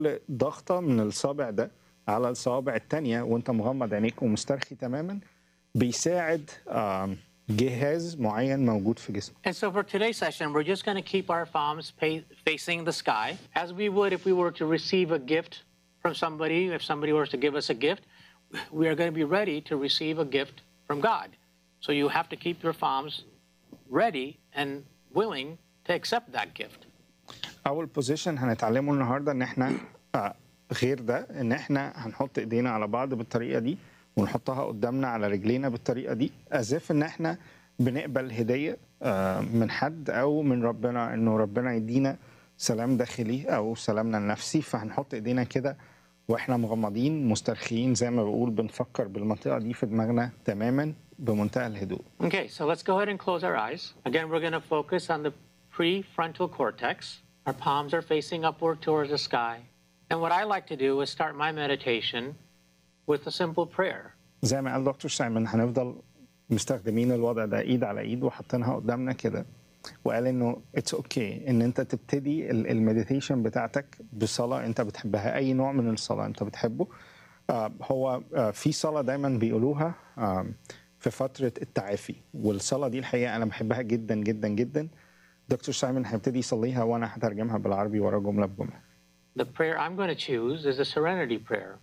ضغطة من الصابع ده على الصوابع التانية وانت مغمض عينيك ومسترخي تماما بيساعد آم، جهاز معين موجود في جسمك And so for today's session, we're just going to keep our palms pa- facing the sky, as we would if we were to receive a gift from somebody. If somebody were to give us a gift, we are going to be ready to receive a gift from God. So you have to keep your palms ready and willing to accept that gift. اول بوزيشن هنتعلمه النهارده ان احنا آه، غير ده ان احنا هنحط ايدينا على بعض بالطريقه دي ونحطها قدامنا على رجلينا بالطريقه دي ازف ان احنا بنقبل هديه آه، من حد او من ربنا انه ربنا يدينا سلام داخلي او سلامنا النفسي فهنحط ايدينا كده واحنا مغمضين مسترخيين زي ما بقول بنفكر بالمنطقه دي في دماغنا تماما بمنتهى الهدوء Okay, so let's go ahead and close our eyes. Again, we're going to focus on the prefrontal cortex. Our palms are facing upward towards the sky. And what I like to do is start my meditation with a simple prayer. زي ما قال دكتور سايمون هنفضل مستخدمين الوضع ده ايد على ايد وحاطينها قدامنا كده وقال انه اتس اوكي okay ان انت تبتدي ال- المديتيشن بتاعتك بصلاه انت بتحبها اي نوع من الصلاه انت بتحبه آه هو آه في صلاه دايما بيقولوها آه في فتره التعافي والصلاه دي الحقيقه انا بحبها جدا جدا جدا دكتور سايمون هيبتدي يصليها وانا هترجمها بالعربي ورا جمله بجمله The prayer I'm going to choose is a serenity prayer.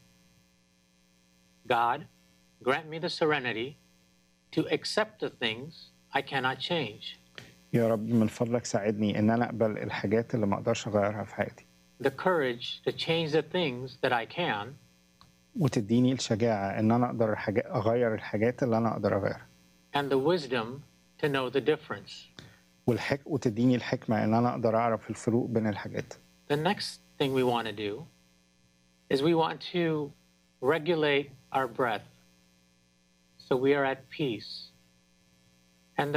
God, grant me the serenity to accept the things I cannot change, يا رب من فضلك ساعدني ان انا اقبل الحاجات اللي ما اقدرش اغيرها في حياتي the courage to change the things that I can, وتديني الشجاعة إن أنا أقدر الحاجات أغير الحاجات اللي أنا أقدر أغيرها and the wisdom to know the difference. والحك... وتديني الحكمة إن أنا أقدر أعرف الفروق بين الحاجات The next thing we want to do is we want to regulate our breath so we are at peace